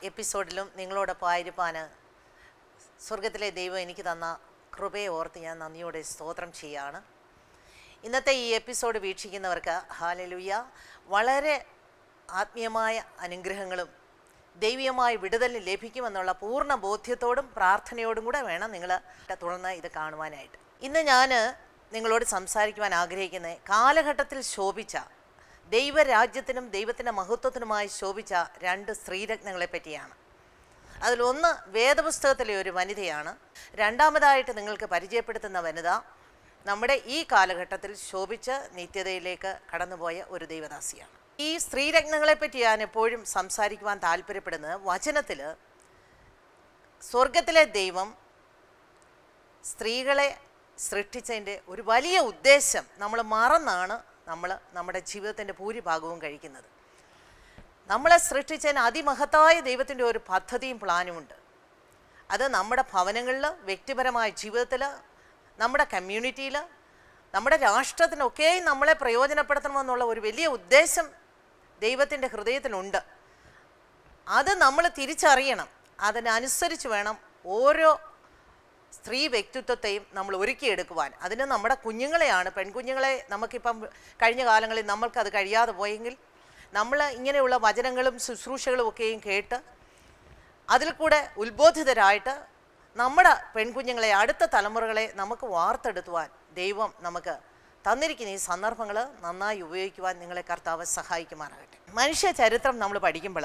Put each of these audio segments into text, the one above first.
എപ്പിസോഡിലും നിങ്ങളോടൊപ്പം ആയിരിക്കാൻ സ്വർഗത്തിലെ ദൈവം എനിക്ക് തന്ന കൃപയെ ഓർത്ത് ഞാൻ നന്ദിയോടെ സ്തോത്രം ചെയ്യാണ് ഇന്നത്തെ ഈ എപ്പിസോഡ് വീക്ഷിക്കുന്നവർക്ക് ഹാലലുയ്യ വളരെ ആത്മീയമായ അനുഗ്രഹങ്ങളും ദൈവീയമായ വിടുതലും ലഭിക്കുമെന്നുള്ള പൂർണ്ണ ബോധ്യത്തോടും പ്രാർത്ഥനയോടും കൂടെ വേണം നിങ്ങൾ തുടർന്ന് ഇത് കാണുവാനായിട്ട് ഇന്ന് ഞാൻ നിങ്ങളോട് സംസാരിക്കുവാൻ ആഗ്രഹിക്കുന്നത് കാലഘട്ടത്തിൽ ശോഭിച്ച ദൈവരാജ്യത്തിനും ദൈവത്തിൻ്റെ മഹത്വത്തിനുമായി ശോഭിച്ച രണ്ട് സ്ത്രീരത്നങ്ങളെ പറ്റിയാണ് അതിലൊന്ന് വേദപുസ്തകത്തിലെ ഒരു വനിതയാണ് രണ്ടാമതായിട്ട് നിങ്ങൾക്ക് പരിചയപ്പെടുത്തുന്ന വനിത നമ്മുടെ ഈ കാലഘട്ടത്തിൽ ശോഭിച്ച് നിത്യതയിലേക്ക് കടന്നുപോയ ഒരു ദൈവദാസിയാണ് ഈ സ്ത്രീരത്നങ്ങളെ പറ്റി ഞാൻ എപ്പോഴും സംസാരിക്കുവാൻ താല്പര്യപ്പെടുന്നത് വചനത്തിൽ സ്വർഗത്തിലെ ദൈവം സ്ത്രീകളെ സൃഷ്ടിച്ചതിൻ്റെ ഒരു വലിയ ഉദ്ദേശം നമ്മൾ മറന്നാണ് നമ്മൾ നമ്മുടെ ജീവിതത്തിൻ്റെ ഭൂരിഭാഗവും കഴിക്കുന്നത് നമ്മളെ സൃഷ്ടിച്ചതിന് അതിമഹത്തായ ദൈവത്തിൻ്റെ ഒരു പദ്ധതിയും പ്ലാനുമുണ്ട് അത് നമ്മുടെ ഭവനങ്ങളിൽ വ്യക്തിപരമായ ജീവിതത്തിൽ നമ്മുടെ കമ്മ്യൂണിറ്റിയിൽ നമ്മുടെ രാഷ്ട്രത്തിനൊക്കെയും നമ്മളെ പ്രയോജനപ്പെടുത്തണമെന്നുള്ള ഒരു വലിയ ഉദ്ദേശം ദൈവത്തിൻ്റെ ഹൃദയത്തിലുണ്ട് അത് നമ്മൾ തിരിച്ചറിയണം അതിനനുസരിച്ച് വേണം ഓരോ സ്ത്രീ വ്യക്തിത്വത്തെയും നമ്മൾ ഒരുക്കിയെടുക്കുവാൻ അതിന് നമ്മുടെ കുഞ്ഞുങ്ങളെയാണ് പെൺകുഞ്ഞുങ്ങളെ നമുക്കിപ്പം കഴിഞ്ഞ കാലങ്ങളിൽ നമ്മൾക്കത് കഴിയാതെ പോയെങ്കിൽ നമ്മൾ ഇങ്ങനെയുള്ള വചനങ്ങളും ശുശ്രൂഷകളും ഒക്കെയും കേട്ട് അതിൽ കൂടെ ഉത്ബോധിതരായിട്ട് നമ്മുടെ പെൺകുഞ്ഞുങ്ങളെ അടുത്ത തലമുറകളെ നമുക്ക് വാർത്തെടുത്തുവാൻ ദൈവം നമുക്ക് തന്നിരിക്കുന്ന ഈ സന്ദർഭങ്ങൾ നന്നായി ഉപയോഗിക്കുവാൻ നിങ്ങളെ കർത്താവ് സഹായിക്കുമാറാകട്ടെ മനുഷ്യ ചരിത്രം നമ്മൾ പഠിക്കുമ്പോൾ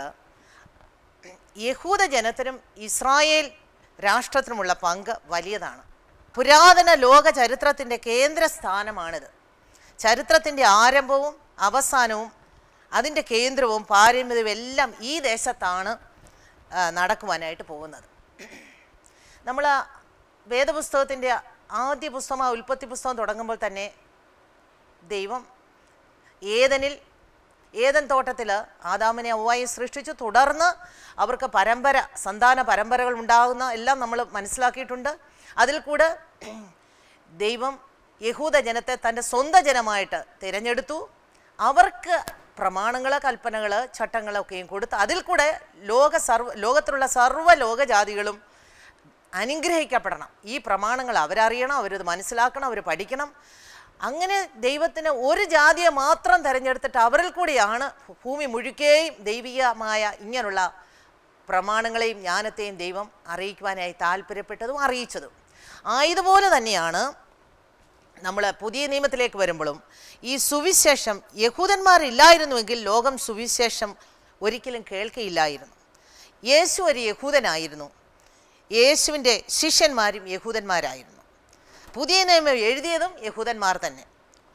യഹൂദ ജനത്തിനും ഇസ്രായേൽ രാഷ്ട്രത്തിനുമുള്ള പങ്ക് വലിയതാണ് പുരാതന ലോക ചരിത്രത്തിൻ്റെ കേന്ദ്ര സ്ഥാനമാണിത് ചരിത്രത്തിൻ്റെ ആരംഭവും അവസാനവും അതിൻ്റെ കേന്ദ്രവും പാരമ്പര്യവും എല്ലാം ഈ ദേശത്താണ് ആ, നടക്കുവാനായിട്ട് പോകുന്നത് നമ്മൾ വേദപുസ്തകത്തിൻ്റെ ആദ്യ പുസ്തകമായ ഉൽപ്പത്തി പുസ്തകം തുടങ്ങുമ്പോൾ തന്നെ ദൈവം ഏതനിൽ ഏതൻ തോട്ടത്തിൽ ആദാമിനെ ഔവായി സൃഷ്ടിച്ചു തുടർന്ന് അവർക്ക് പരമ്പര സന്താന പരമ്പരകൾ ഉണ്ടാകുന്ന എല്ലാം നമ്മൾ മനസ്സിലാക്കിയിട്ടുണ്ട് അതിൽ കൂടെ ദൈവം യഹൂദ ജനത്തെ തൻ്റെ സ്വന്തം ജനമായിട്ട് തിരഞ്ഞെടുത്തു അവർക്ക് പ്രമാണങ്ങൾ കൽപ്പനകൾ ചട്ടങ്ങളൊക്കെയും കൊടുത്ത് അതിൽ കൂടെ ലോക സർവ ലോകത്തിലുള്ള സർവ്വ ലോകജാതികളും അനുഗ്രഹിക്കപ്പെടണം ഈ പ്രമാണങ്ങൾ അവരറിയണം അവരത് മനസ്സിലാക്കണം അവർ പഠിക്കണം അങ്ങനെ ദൈവത്തിന് ഒരു ജാതിയെ മാത്രം തിരഞ്ഞെടുത്തിട്ട് അവരിൽ കൂടിയാണ് ഭൂമി മുഴുക്കെയും ദൈവികമായ ഇങ്ങനെയുള്ള പ്രമാണങ്ങളെയും ജ്ഞാനത്തെയും ദൈവം അറിയിക്കുവാനായി താല്പര്യപ്പെട്ടതും അറിയിച്ചതും ആയതുപോലെ തന്നെയാണ് നമ്മൾ പുതിയ നിയമത്തിലേക്ക് വരുമ്പോഴും ഈ സുവിശേഷം യഹൂദന്മാരില്ലായിരുന്നുവെങ്കിൽ ലോകം സുവിശേഷം ഒരിക്കലും കേൾക്കയില്ലായിരുന്നു യേശു ഒരു യഹൂദനായിരുന്നു യേശുവിൻ്റെ ശിഷ്യന്മാരും യഹൂദന്മാരായിരുന്നു പുതിയ നിയമം എഴുതിയതും യഹൂദന്മാർ തന്നെ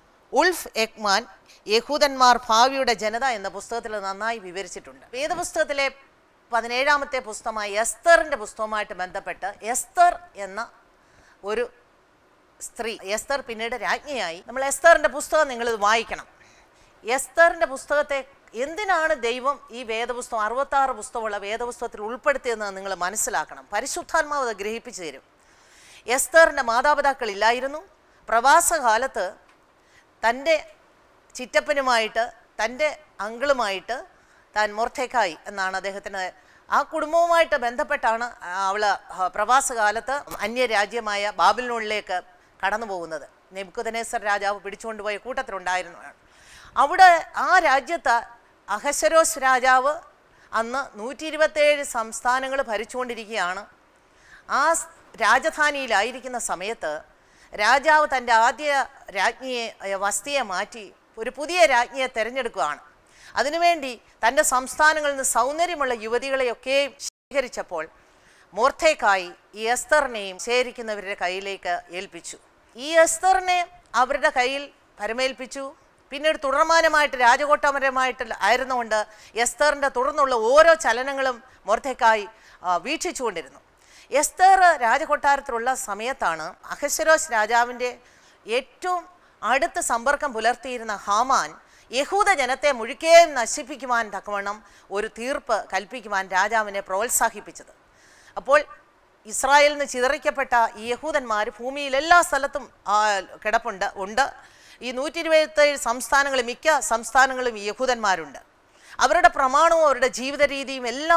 ഉൾഫ് എക്മാൻ യഹൂദന്മാർ ഭാവിയുടെ ജനത എന്ന പുസ്തകത്തിൽ നന്നായി വിവരിച്ചിട്ടുണ്ട് വേദപുസ്തകത്തിലെ പതിനേഴാമത്തെ പുസ്തകമായ എസ്തറിൻ്റെ പുസ്തകവുമായിട്ട് ബന്ധപ്പെട്ട് എസ്തർ എന്ന ഒരു സ്ത്രീ എസ്തർ പിന്നീട് രാജ്ഞിയായി നമ്മൾ എസ്തറിൻ്റെ പുസ്തകം നിങ്ങളിത് വായിക്കണം എസ്തറിൻ്റെ പുസ്തകത്തെ എന്തിനാണ് ദൈവം ഈ വേദപുസ്തകം അറുപത്താറ് പുസ്തകമുള്ള വേദപുസ്തകത്തിൽ ഉൾപ്പെടുത്തിയതെന്ന് നിങ്ങൾ മനസ്സിലാക്കണം പരിശുദ്ധാത്മാവ് അത് ഗ്രഹിപ്പിച്ചു തരും എസ്തറിൻ്റെ മാതാപിതാക്കളില്ലായിരുന്നു പ്രവാസകാലത്ത് തൻ്റെ ചിറ്റപ്പനുമായിട്ട് തൻ്റെ അങ്കിളുമായിട്ട് താൻ മൊർത്തേക്കായി എന്നാണ് അദ്ദേഹത്തിന് ആ കുടുംബവുമായിട്ട് ബന്ധപ്പെട്ടാണ് അവൾ പ്രവാസകാലത്ത് അന്യരാജ്യമായ ബാബിലിനുള്ളിലേക്ക് കടന്നു പോകുന്നത് നെബുക്കുദനേസർ രാജാവ് പിടിച്ചുകൊണ്ടുപോയ കൂട്ടത്തിലുണ്ടായിരുന്നതാണ് അവിടെ ആ രാജ്യത്ത് അഹശരോസ് രാജാവ് അന്ന് നൂറ്റി ഇരുപത്തേഴ് സംസ്ഥാനങ്ങൾ ഭരിച്ചുകൊണ്ടിരിക്കുകയാണ് ആ സ് രാജധാനിയിലായിരിക്കുന്ന സമയത്ത് രാജാവ് തൻ്റെ ആദ്യ രാജ്ഞിയെ ഏ, വസ്തിയെ മാറ്റി ഒരു പുതിയ രാജ്ഞിയെ തിരഞ്ഞെടുക്കുകയാണ് അതിനുവേണ്ടി തൻ്റെ സംസ്ഥാനങ്ങളിൽ നിന്ന് സൗന്ദര്യമുള്ള യുവതികളെയൊക്കെ ശേഖരിച്ചപ്പോൾ മോർത്തേക്കായി ഈ എസ്തറിനെയും ശേഖരിക്കുന്നവരുടെ കയ്യിലേക്ക് ഏൽപ്പിച്ചു ഈ എസ്തറിനെ അവരുടെ കയ്യിൽ പരമേൽപ്പിച്ചു പിന്നീട് തുടർമാനമായിട്ട് രാജകൊട്ടാമരമായിട്ട് ആയിരുന്നുകൊണ്ട് എസ്തറിൻ്റെ തുടർന്നുള്ള ഓരോ ചലനങ്ങളും മൊർത്തേക്കായി ആ, വീക്ഷിച്ചുകൊണ്ടിരുന്നു എസ്തർ രാജകൊട്ടാരത്തിലുള്ള സമയത്താണ് അഹശ്വരോസ് രാജാവിൻ്റെ ഏറ്റവും അടുത്ത് സമ്പർക്കം പുലർത്തിയിരുന്ന ഹാമാൻ യഹൂദ ജനത്തെ മുഴുക്കെ നശിപ്പിക്കുവാൻ തക്കവണ്ണം ഒരു തീർപ്പ് കൽപ്പിക്കുവാൻ രാജാവിനെ പ്രോത്സാഹിപ്പിച്ചത് അപ്പോൾ ഇസ്രായേലിൽ നിന്ന് ചിതറിക്കപ്പെട്ട ഈ യഹൂദന്മാർ ഭൂമിയിൽ എല്ലാ സ്ഥലത്തും ആ, കിടപ്പുണ്ട് ഉണ്ട് ഈ നൂറ്റി ഇരുപത്തേഴ് സംസ്ഥാനങ്ങളിൽ മിക്ക സംസ്ഥാനങ്ങളും ഈ യഹൂദന്മാരുണ്ട് അവരുടെ പ്രമാണവും അവരുടെ ജീവിത രീതിയും എല്ലാം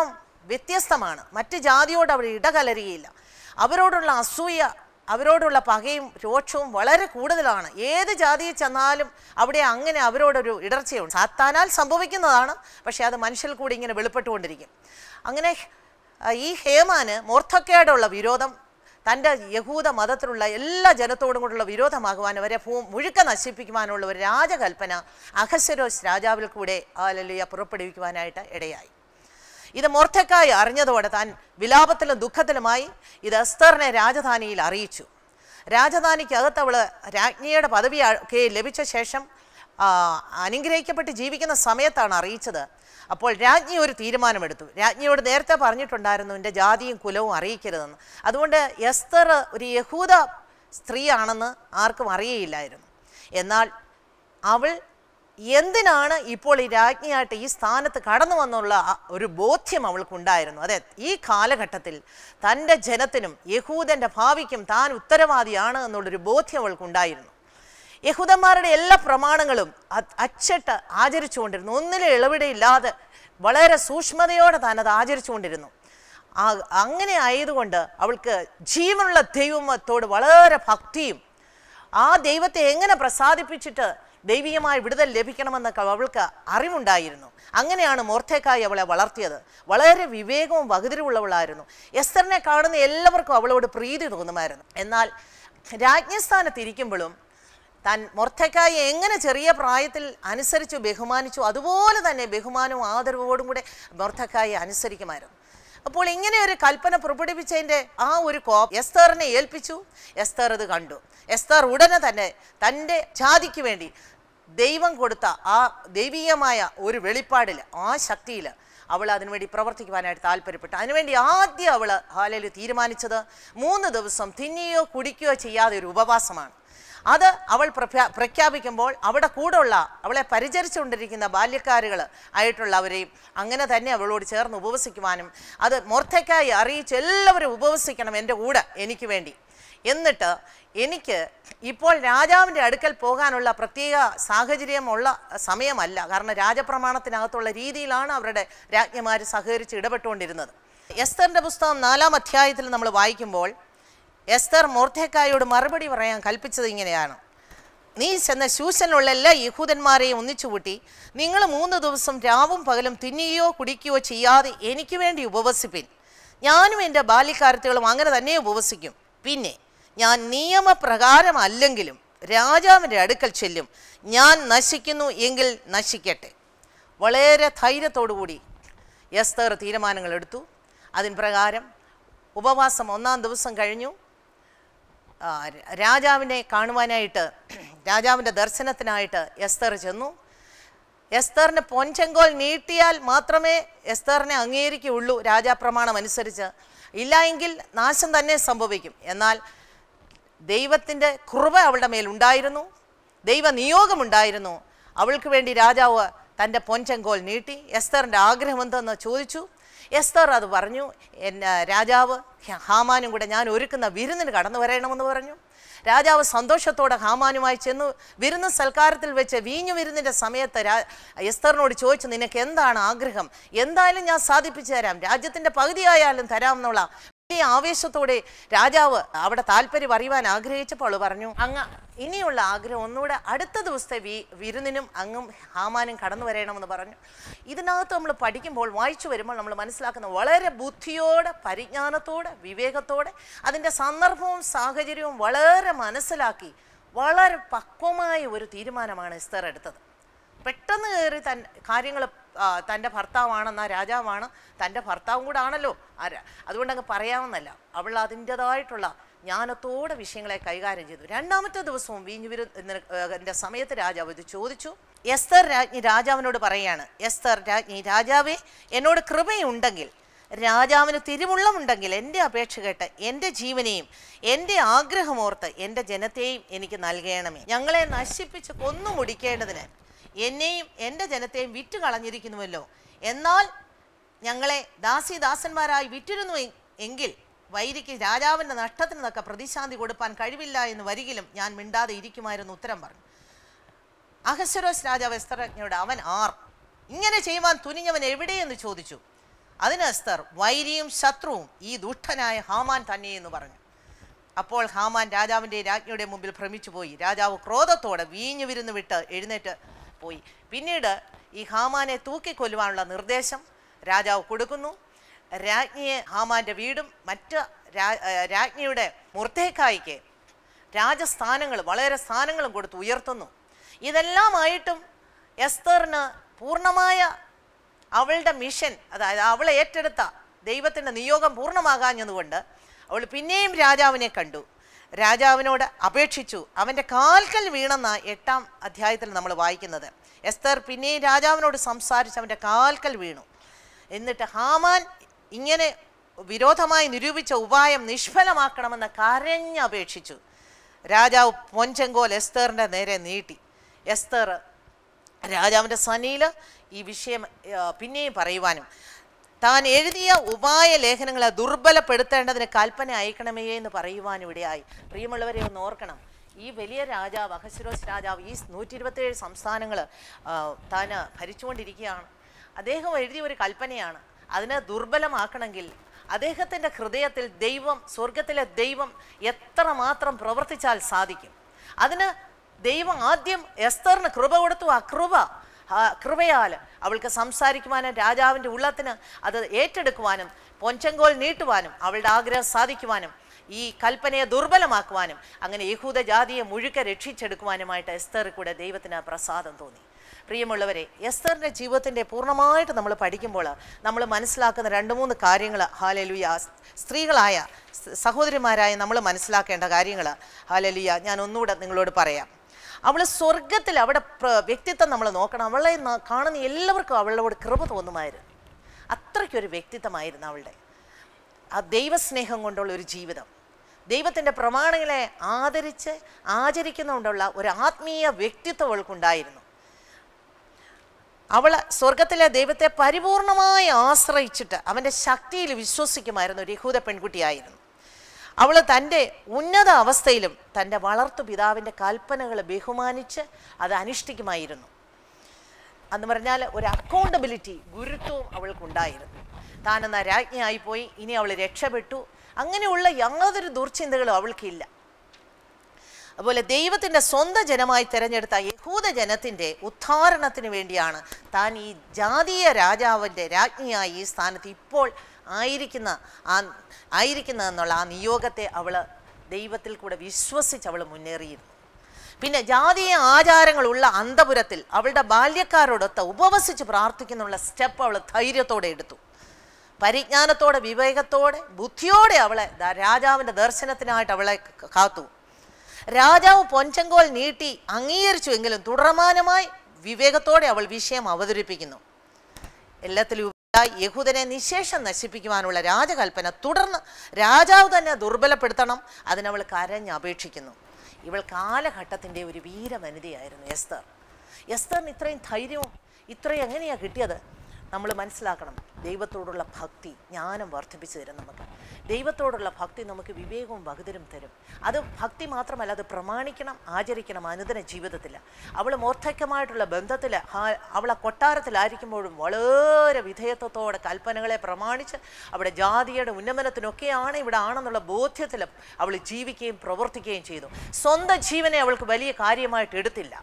വ്യത്യസ്തമാണ് മറ്റ് ജാതിയോട് അവർ ഇടകലരുകയില്ല അവരോടുള്ള അസൂയ അവരോടുള്ള പകയും രോക്ഷവും വളരെ കൂടുതലാണ് ഏത് ജാതിയിൽ ചെന്നാലും അവിടെ അങ്ങനെ അവരോടൊരു ഇടർച്ചയുണ്ട് സാത്താനാൽ സംഭവിക്കുന്നതാണ് പക്ഷേ അത് മനുഷ്യൽ കൂടി ഇങ്ങനെ വെളിപ്പെട്ടുകൊണ്ടിരിക്കും അങ്ങനെ ആ, ഈ ഹേമാന് മോർദ്ധക്കയോടുള്ള വിരോധം തൻ്റെ യഹൂദ മതത്തിലുള്ള എല്ലാ ജനത്തോടും കൂടെയുള്ള വിരോധമാകുവാൻ അവരെ ഭൂ മുഴുക്ക നശിപ്പിക്കുവാനുള്ള ഒരു രാജകൽപ്പന അഹസരോസ് രാജാവിൽ കൂടെ ആലലിയ പുറപ്പെടുവിക്കുവാനായിട്ട് ഇടയായി ഇത് മോർദ്ധക്കായി അറിഞ്ഞതോടെ താൻ വിലാപത്തിലും ദുഃഖത്തിലുമായി ഇത് എസ്തറിനെ രാജധാനിയിൽ അറിയിച്ചു രാജധാനിക്കകത്ത് അവൾ രാജ്ഞിയുടെ പദവി ഒക്കെ ലഭിച്ച ശേഷം ആ, അനുഗ്രഹിക്കപ്പെട്ട് ജീവിക്കുന്ന സമയത്താണ് അറിയിച്ചത് അപ്പോൾ രാജ്ഞി ഒരു തീരുമാനമെടുത്തു രാജ്ഞിയോട് നേരത്തെ പറഞ്ഞിട്ടുണ്ടായിരുന്നു എൻ്റെ ജാതിയും കുലവും അറിയിക്കരുതെന്ന് അതുകൊണ്ട് എസ്തർ ഒരു യഹൂദ സ്ത്രീയാണെന്ന് ആർക്കും അറിയയില്ലായിരുന്നു എന്നാൽ അവൾ എന്തിനാണ് ഇപ്പോൾ ഈ രാജ്ഞിയായിട്ട് ഈ സ്ഥാനത്ത് കടന്നു വന്നുള്ള ആ ഒരു ബോധ്യം അവൾക്കുണ്ടായിരുന്നു അതെ ഈ കാലഘട്ടത്തിൽ തൻ്റെ ജനത്തിനും യഹൂദൻ്റെ ഭാവിക്കും താൻ ഉത്തരവാദിയാണ് എന്നുള്ളൊരു ബോധ്യം അവൾക്കുണ്ടായിരുന്നു യഹൂദന്മാരുടെ എല്ലാ പ്രമാണങ്ങളും അ- അച്ചട്ട് ആചരിച്ചുകൊണ്ടിരുന്നു ഒന്നിലും ഇളവിടയില്ലാതെ വളരെ സൂക്ഷ്മതയോടെ താൻ അത് ആചരിച്ചുകൊണ്ടിരുന്നു ആ അങ്ങനെ ആയതുകൊണ്ട് അവൾക്ക് ജീവനുള്ള ദൈവത്തോട് വളരെ ഭക്തിയും ആ ദൈവത്തെ എങ്ങനെ പ്രസാദിപ്പിച്ചിട്ട് ദൈവികമായ വിടുതൽ ലഭിക്കണമെന്നൊക്കെ അവൾക്ക് അറിവുണ്ടായിരുന്നു അങ്ങനെയാണ് മോർത്തേക്കായി അവളെ വളർത്തിയത് വളരെ വിവേകവും വകുതിരിവുള്ളവളായിരുന്നു എസ്തറിനെ കാണുന്ന എല്ലാവർക്കും അവളോട് പ്രീതി തോന്നുമായിരുന്നു എന്നാൽ രാജ്ഞസ്ഥാനത്ത് ഇരിക്കുമ്പോഴും താൻ മൊർത്തക്കായി എങ്ങനെ ചെറിയ പ്രായത്തിൽ അനുസരിച്ചു ബഹുമാനിച്ചു അതുപോലെ തന്നെ ബഹുമാനവും ആദരവോടും കൂടെ മൊർത്തക്കായി അനുസരിക്കുമായിരുന്നു അപ്പോൾ ഇങ്ങനെ ഒരു കൽപ്പന പുറപ്പെടുവിച്ചതിൻ്റെ ആ ഒരു കോ എസ്തറിനെ ഏൽപ്പിച്ചു എസ്തർ ഇത് കണ്ടു എസ്തർ ഉടനെ തന്നെ തൻ്റെ ജാതിക്ക് വേണ്ടി ദൈവം കൊടുത്ത ആ ദൈവീയമായ ഒരു വെളിപ്പാടിൽ ആ ശക്തിയിൽ അവൾ അതിനുവേണ്ടി പ്രവർത്തിക്കുവാനായിട്ട് താല്പര്യപ്പെട്ടു അതിനുവേണ്ടി ആദ്യം അവൾ ഹാലയിൽ തീരുമാനിച്ചത് മൂന്ന് ദിവസം തിന്നുകയോ കുടിക്കുകയോ ചെയ്യാതെ ഒരു ഉപവാസമാണ് അത് അവൾ പ്രഖ്യാ പ്രഖ്യാപിക്കുമ്പോൾ അവിടെ കൂടെയുള്ള അവളെ പരിചരിച്ചുകൊണ്ടിരിക്കുന്ന ബാല്യക്കാരുകൾ ആയിട്ടുള്ളവരെയും അങ്ങനെ തന്നെ അവളോട് ചേർന്ന് ഉപവസിക്കുവാനും അത് മോർത്തക്കായി അറിയിച്ച് എല്ലാവരും ഉപവസിക്കണം എൻ്റെ കൂടെ എനിക്ക് വേണ്ടി എന്നിട്ട് എനിക്ക് ഇപ്പോൾ രാജാവിൻ്റെ അടുക്കൽ പോകാനുള്ള പ്രത്യേക സാഹചര്യമുള്ള സമയമല്ല കാരണം രാജപ്രമാണത്തിനകത്തുള്ള രീതിയിലാണ് അവരുടെ രാജ്ഞിമാർ സഹകരിച്ച് ഇടപെട്ടുകൊണ്ടിരുന്നത് എസ്തറിൻ്റെ പുസ്തകം നാലാം അധ്യായത്തിൽ നമ്മൾ വായിക്കുമ്പോൾ എസ്തർ മോർത്തേക്കായോട് മറുപടി പറയാൻ കൽപ്പിച്ചത് ഇങ്ങനെയാണ് നീ ചെന്ന ശൂശനുള്ള എല്ലാ യഹൂദന്മാരെയും ഒന്നിച്ചു കൂട്ടി നിങ്ങൾ മൂന്ന് ദിവസം രാവും പകലും തിന്നുകയോ കുടിക്കുകയോ ചെയ്യാതെ എനിക്ക് വേണ്ടി ഉപവസിപ്പിൻ ഞാനും എൻ്റെ ബാല്യക്കാരത്തുകളും അങ്ങനെ തന്നെ ഉപവസിക്കും പിന്നെ ഞാൻ നിയമപ്രകാരമല്ലെങ്കിലും രാജാവിൻ്റെ അടുക്കൽ ചെല്ലും ഞാൻ നശിക്കുന്നു എങ്കിൽ നശിക്കട്ടെ വളരെ ധൈര്യത്തോടു കൂടി എസ്തർ തീരുമാനങ്ങൾ എടുത്തു അതിൻ പ്രകാരം ഉപവാസം ഒന്നാം ദിവസം കഴിഞ്ഞു ആ, ര- രാജാവിനെ കാണുവാനായിട്ട് രാജാവിൻ്റെ ദർശനത്തിനായിട്ട് എസ്തർ ചെന്നു എസ്തറിന് പൊൻചെങ്കോൽ നീട്ടിയാൽ മാത്രമേ എസ്തറിനെ അംഗീകരിക്കുകയുള്ളൂ രാജാപ്രമാണം അനുസരിച്ച് ഇല്ല എങ്കിൽ നാശം തന്നെ സംഭവിക്കും എന്നാൽ ദൈവത്തിൻ്റെ കൃപ അവളുടെ മേലുണ്ടായിരുന്നു ദൈവ നിയോഗമുണ്ടായിരുന്നു അവൾക്ക് വേണ്ടി രാജാവ് തൻ്റെ പൊൻചെങ്കോൽ നീട്ടി എസ്തറിൻ്റെ ആഗ്രഹം എന്തെന്ന് ചോദിച്ചു എസ്തർ അത് പറഞ്ഞു എന്നെ രാജാവ് ഹാമാനും കൂടെ ഞാൻ ഒരുക്കുന്ന വിരുന്നിന് കടന്നു വരണമെന്ന് പറഞ്ഞു രാജാവ് സന്തോഷത്തോടെ ഹാമാനുമായി ചെന്നു വിരുന്ന് സൽക്കാരത്തിൽ വെച്ച് വീഞ്ഞു വിരുന്നിൻ്റെ സമയത്ത് രാ എസ്തറിനോട് ചോദിച്ചു നിനക്ക് എന്താണ് ആഗ്രഹം എന്തായാലും ഞാൻ സാധിപ്പിച്ചു തരാം രാജ്യത്തിൻ്റെ പകുതിയായാലും തരാം എന്നുള്ള വലിയ ആവേശത്തോടെ രാജാവ് അവിടെ താല്പര്യം അറിയുവാൻ ആഗ്രഹിച്ചപ്പോൾ അവള് പറഞ്ഞു അങ്ങ് ഇനിയുള്ള ആഗ്രഹം ഒന്നുകൂടെ അടുത്ത ദിവസത്തെ വി വിരുന്നിനും അങ്ങും ഹാമാനും കടന്നു വരണമെന്ന് പറഞ്ഞു ഇതിനകത്ത് നമ്മൾ പഠിക്കുമ്പോൾ വായിച്ചു വരുമ്പോൾ നമ്മൾ മനസ്സിലാക്കുന്ന വളരെ ബുദ്ധിയോടെ പരിജ്ഞാനത്തോടെ വിവേകത്തോടെ അതിൻ്റെ സന്ദർഭവും സാഹചര്യവും വളരെ മനസ്സിലാക്കി വളരെ പക്വമായ ഒരു തീരുമാനമാണ് എസ്തർ എടുത്തത് പെട്ടെന്ന് കയറി തൻ കാര്യങ്ങൾ തൻ്റെ ഭർത്താവാണെന്ന രാജാവാണ് തൻ്റെ ഭർത്താവും കൂടെ ആണല്ലോ ആരാ അതുകൊണ്ട് അങ്ങ് പറയാമെന്നല്ല അവൾ അതിൻ്റെതായിട്ടുള്ള ജ്ഞാനത്തോടെ വിഷയങ്ങളെ കൈകാര്യം ചെയ്തു രണ്ടാമത്തെ ദിവസവും വീഞ്ഞു വിരുന്നിൻ്റെ സമയത്ത് രാജാവ് ഇത് ചോദിച്ചു എസ്തർ രാജ്ഞി രാജാവിനോട് പറയാണ് എസ്തർ രാജ്ഞി രാജാവേ എന്നോട് കൃപയുണ്ടെങ്കിൽ രാജാവിന് തിരുവുള്ളമുണ്ടെങ്കിൽ എൻ്റെ അപേക്ഷ കേട്ട് എൻ്റെ ജീവനെയും എൻ്റെ ആഗ്രഹമോർത്ത് എൻ്റെ ജനത്തെയും എനിക്ക് നൽകണമേ ഞങ്ങളെ നശിപ്പിച്ച് കൊന്നു മുടിക്കേണ്ടതിന് എന്നെയും എൻ്റെ ജനത്തെയും വിറ്റ് കളഞ്ഞിരിക്കുന്നുവല്ലോ എന്നാൽ ഞങ്ങളെ ദാസിദാസന്മാരായി വിറ്റിരുന്നു എ- എങ്കിൽ വൈരിക്ക് രാജാവിൻ്റെ നഷ്ടത്തിന് തക്ക പ്രതിശാന്തി കൊടുപ്പാൻ കഴിവില്ല എന്ന് വരികിലും ഞാൻ മിണ്ടാതെ ഇരിക്കുമായിരുന്നു ഉത്തരം പറഞ്ഞു അഹസ്വരോസ് രാജാവ് എസ്തരജ്ഞയോട് അവൻ ആർ ഇങ്ങനെ ചെയ്യുവാൻ തുനിഞ്ഞവൻ എവിടെയെന്ന് ചോദിച്ചു അതിന് എസ്തർ വൈരിയും ശത്രുവും ഈ ദുഷ്ടനായ ഹാമാൻ തന്നെ എന്ന് പറഞ്ഞു അപ്പോൾ ഹാമാൻ രാജാവിൻ്റെ രാജ്ഞിയുടെ മുമ്പിൽ ഭ്രമിച്ചു പോയി രാജാവ് ക്രോധത്തോടെ വീഞ്ഞു വിരുന്ന് വിട്ട് എഴുന്നേറ്റ് പോയി പിന്നീട് ഈ ഹാമാനെ തൂക്കിക്കൊല്ലുവാനുള്ള നിർദ്ദേശം രാജാവ് കൊടുക്കുന്നു രാജ്ഞിയെ ഹാമാൻ്റെ വീടും മറ്റ് രാ- ഏർ രാജ്ഞിയുടെ മുർത്തേക്കായിക്ക് രാജസ്ഥാനങ്ങൾ വളരെ സ്ഥാനങ്ങളും കൊടുത്ത് ഉയർത്തുന്നു ഇതെല്ലാമായിട്ടും എസ്തറിന് പൂർണ്ണമായ അവളുടെ മിഷൻ അതായത് അവൾ ഏറ്റെടുത്ത ദൈവത്തിൻ്റെ നിയോഗം പൂർണ്ണമാകാഞ്ഞതുകൊണ്ട് അവൾ പിന്നെയും രാജാവിനെ കണ്ടു രാജാവിനോട് അപേക്ഷിച്ചു അവൻ്റെ കാൽക്കൽ വീണെന്ന എട്ടാം അധ്യായത്തിൽ നമ്മൾ വായിക്കുന്നത് എസ്തർ പിന്നെയും രാജാവിനോട് സംസാരിച്ച് അവൻ്റെ കാൽക്കൽ വീണു എന്നിട്ട് ഹാമാൻ ഇങ്ങനെ വിരോധമായി നിരൂപിച്ച ഉപായം നിഷ്ഫലമാക്കണമെന്ന് കരഞ്ഞപേക്ഷിച്ചു രാജാവ് പൊൻചെങ്കോൽ എസ്തറിൻ്റെ നേരെ നീട്ടി എസ്തർ രാജാവിൻ്റെ സനിയിൽ ഈ വിഷയം ആ, പിന്നെയും പറയുവാനും താൻ എഴുതിയ ഉപായ ലേഖനങ്ങളെ ദുർബലപ്പെടുത്തേണ്ടതിന് കൽപ്പന അയക്കണമേ എന്ന് പറയുവാനും ഇടയായി പ്രിയമുള്ളവരെ ഒന്ന് ഓർക്കണം ഈ വലിയ രാജാവ് അഹസ്രോസ് രാജാവ് ഈ നൂറ്റി ഇരുപത്തേഴ് സംസ്ഥാനങ്ങൾ താൻ ഭരിച്ചുകൊണ്ടിരിക്കുകയാണ് അദ്ദേഹം എഴുതിയ ഒരു കൽപ്പനയാണ് അതിനെ ദുർബലമാക്കണമെങ്കിൽ അദ്ദേഹത്തിൻ്റെ ഹൃദയത്തിൽ ദൈവം സ്വർഗത്തിലെ ദൈവം എത്രമാത്രം പ്രവർത്തിച്ചാൽ സാധിക്കും അതിന് ദൈവം ആദ്യം എസ്തറിന് കൃപ കൊടുത്തു ആ കൃപ ആ കൃപയാൽ അവൾക്ക് സംസാരിക്കുവാനും രാജാവിൻ്റെ ഉള്ളത്തിന് അത് ഏറ്റെടുക്കുവാനും പൊൻചങ്കോൽ നീട്ടുവാനും അവളുടെ ആഗ്രഹം സാധിക്കുവാനും ഈ കൽപ്പനയെ ദുർബലമാക്കുവാനും അങ്ങനെ യഹൂദ ജാതിയെ മുഴുക്കെ രക്ഷിച്ചെടുക്കുവാനുമായിട്ട് എസ്തറിൽ കൂടെ ദൈവത്തിന് പ്രസാദം തോന്നി പ്രിയമുള്ളവരെ എസ്തറിൻ്റെ ജീവിതത്തിൻ്റെ പൂർണ്ണമായിട്ട് നമ്മൾ പഠിക്കുമ്പോൾ നമ്മൾ മനസ്സിലാക്കുന്ന രണ്ട് മൂന്ന് കാര്യങ്ങൾ ഹാലലുയ സ്ത്രീകളായ സ- സഹോദരിമാരായ നമ്മൾ മനസ്സിലാക്കേണ്ട കാര്യങ്ങൾ ഹാലലുയ ഞാൻ ഒന്നുകൂടെ നിങ്ങളോട് പറയാം അവൾ സ്വർഗത്തിൽ അവിടെ പ്ര- വ്യക്തിത്വം നമ്മൾ നോക്കണം അവളെ ന- കാണുന്ന എല്ലാവർക്കും അവളോട് കൃപ തോന്നുമായിരുന്നു അത്രയ്ക്കൊരു വ്യക്തിത്വമായിരുന്നു അവളുടെ ആ ദൈവസ്നേഹം കൊണ്ടുള്ള ഒരു ജീവിതം ദൈവത്തിൻ്റെ പ്രമാണങ്ങളെ ആദരിച്ച് ആചരിക്കുന്നതുകൊണ്ടുള്ള ഒരു ആത്മീയ വ്യക്തിത്വം അവൾക്കുണ്ടായിരുന്നു അവൾ സ്വർഗത്തിലെ ദൈവത്തെ പരിപൂർണമായി ആശ്രയിച്ചിട്ട് അവൻ്റെ ശക്തിയിൽ വിശ്വസിക്കുമായിരുന്നു ഒരു യഹൂദ പെൺകുട്ടിയായിരുന്നു അവൾ തൻ്റെ ഉന്നത അവസ്ഥയിലും തൻ്റെ വളർത്തു പിതാവിൻ്റെ കൽപ്പനകൾ ബഹുമാനിച്ച് അത് അനുഷ്ഠിക്കുമായിരുന്നു എന്ന് പറഞ്ഞാൽ ഒരു അക്കൗണ്ടബിലിറ്റി ഗുരുത്വവും അവൾക്കുണ്ടായിരുന്നു താനെന്ന രാജ്ഞിയായിപ്പോയി ഇനി അവൾ രക്ഷപ്പെട്ടു അങ്ങനെയുള്ള യാതൊരു ദുർചിന്തകളും അവൾക്കില്ല അതുപോലെ ദൈവത്തിൻ്റെ സ്വന്തം ജനമായി തിരഞ്ഞെടുത്ത യഹൂദ ജനത്തിൻ്റെ ഉദ്ധാരണത്തിന് വേണ്ടിയാണ് താൻ ഈ ജാതീയ രാജാവിൻ്റെ രാജ്ഞിയായി ഈ സ്ഥാനത്ത് ഇപ്പോൾ ആയിരിക്കുന്ന ആ ആയിരിക്കുന്ന എന്നുള്ള ആ നിയോഗത്തെ അവൾ ദൈവത്തിൽ കൂടെ വിശ്വസിച്ച് അവൾ മുന്നേറിയിരുന്നു പിന്നെ ജാതീയ ആചാരങ്ങളുള്ള അന്തപുരത്തിൽ അവളുടെ ബാല്യക്കാരോടൊത്ത് ഉപവസിച്ച് പ്രാർത്ഥിക്കുന്നുള്ള സ്റ്റെപ്പ് അവൾ ധൈര്യത്തോടെ എടുത്തു പരിജ്ഞാനത്തോടെ വിവേകത്തോടെ ബുദ്ധിയോടെ അവളെ ദാ രാജാവിൻ്റെ ദർശനത്തിനായിട്ട് അവളെ ക- കാത്തു രാജാവ് പൊൻചങ്കോൽ നീട്ടി അംഗീകരിച്ചുവെങ്കിലും തുടർമാനമായി വിവേകത്തോടെ അവൾ വിഷയം അവതരിപ്പിക്കുന്നു എല്ലാത്തിലും ഉപരിയായി യഹൂദനെ നിശേഷം നശിപ്പിക്കുവാനുള്ള രാജകൽപ്പന തുടർന്ന് രാജാവ് തന്നെ ദുർബലപ്പെടുത്തണം അതിനവൾ കരഞ്ഞ് അപേക്ഷിക്കുന്നു ഇവൾ കാലഘട്ടത്തിൻ്റെ ഒരു വീരവനിതയായിരുന്നു എസ്തർ എസ്തറിന് ഇത്രയും ധൈര്യവും ഇത്രയും എങ്ങനെയാണ് കിട്ടിയത് നമ്മൾ മനസ്സിലാക്കണം ദൈവത്തോടുള്ള ഭക്തി ജ്ഞാനം വർദ്ധിപ്പിച്ചു തരും നമുക്ക് ദൈവത്തോടുള്ള ഭക്തി നമുക്ക് വിവേകവും ഭഗതരും തരും അത് ഭക്തി മാത്രമല്ല അത് പ്രമാണിക്കണം ആചരിക്കണം അനുദിന ജീവിതത്തിൽ അവൾ മോർദ്ധക്യമായിട്ടുള്ള ബന്ധത്തിൽ അവളെ കൊട്ടാരത്തിലായിരിക്കുമ്പോഴും വളരെ വിധേയത്വത്തോടെ കൽപ്പനകളെ പ്രമാണിച്ച് അവിടെ ജാതിയുടെ ഉന്നമനത്തിനൊക്കെയാണ് ഇവിടെ ആണെന്നുള്ള ബോധ്യത്തിൽ അവൾ ജീവിക്കുകയും പ്രവർത്തിക്കുകയും ചെയ്തു സ്വന്തം ജീവനെ അവൾക്ക് വലിയ കാര്യമായിട്ട് എടുത്തില്ല